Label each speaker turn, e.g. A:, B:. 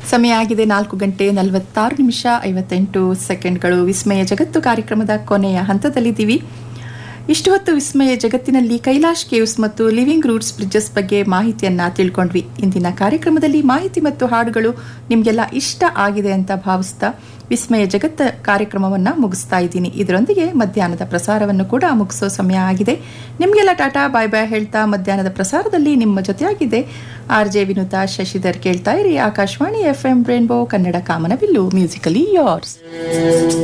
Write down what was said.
A: ಸಮಯ ಆಗಿದೆ ನಾಲ್ಕು ಗಂಟೆ ನಲವತ್ತಾರು ನಿಮಿಷ ಐವತ್ತೆಂಟು ಸೆಕೆಂಡ್ಗಳು ವಿಸ್ಮಯ ಜಗತ್ತು ಕಾರ್ಯಕ್ರಮದ ಕೊನೆಯ ಹಂತದಲ್ಲಿದ್ದೀವಿ ಇಷ್ಟು ಹೊತ್ತು ವಿಸ್ಮಯ ಜಗತ್ತಿನಲ್ಲಿ ಕೈಲಾಶ್ ಕೇವ್ಸ್ ಮತ್ತು ಲಿವಿಂಗ್ ರೂಟ್ಸ್ ಬ್ರಿಡ್ಜಸ್ ಬಗ್ಗೆ ಮಾಹಿತಿಯನ್ನ ತಿಳ್ಕೊಂಡ್ವಿ ಇಂದಿನ ಕಾರ್ಯಕ್ರಮದಲ್ಲಿ ಮಾಹಿತಿ ಮತ್ತು ಹಾಡುಗಳು ನಿಮಗೆಲ್ಲ ಇಷ್ಟ ಆಗಿದೆ ಅಂತ ಭಾವಿಸ್ತಾ ವಿಸ್ಮಯ ಜಗತ್ತ ಕಾರ್ಯಕ್ರಮವನ್ನ ಮುಗಿಸ್ತಾ ಇದ್ದೀನಿ ಇದರೊಂದಿಗೆ ಮಧ್ಯಾಹ್ನದ ಪ್ರಸಾರವನ್ನು ಕೂಡ ಮುಗಿಸೋ ಸಮಯ ಆಗಿದೆ ನಿಮಗೆಲ್ಲ ಟಾಟಾ ಬಾಯ್ ಬಾಯ್ ಹೇಳ್ತಾ ಮಧ್ಯಾಹ್ನದ ಪ್ರಸಾರದಲ್ಲಿ ನಿಮ್ಮ ಜೊತೆಯಾಗಿದೆ ಆರ್ ಜೆ ವಿನುತಾ ಶಶಿಧರ್ ಕೇಳ್ತಾ ಇರಿ Akashvani F M rainbow Kannada Kamanabillu musically yours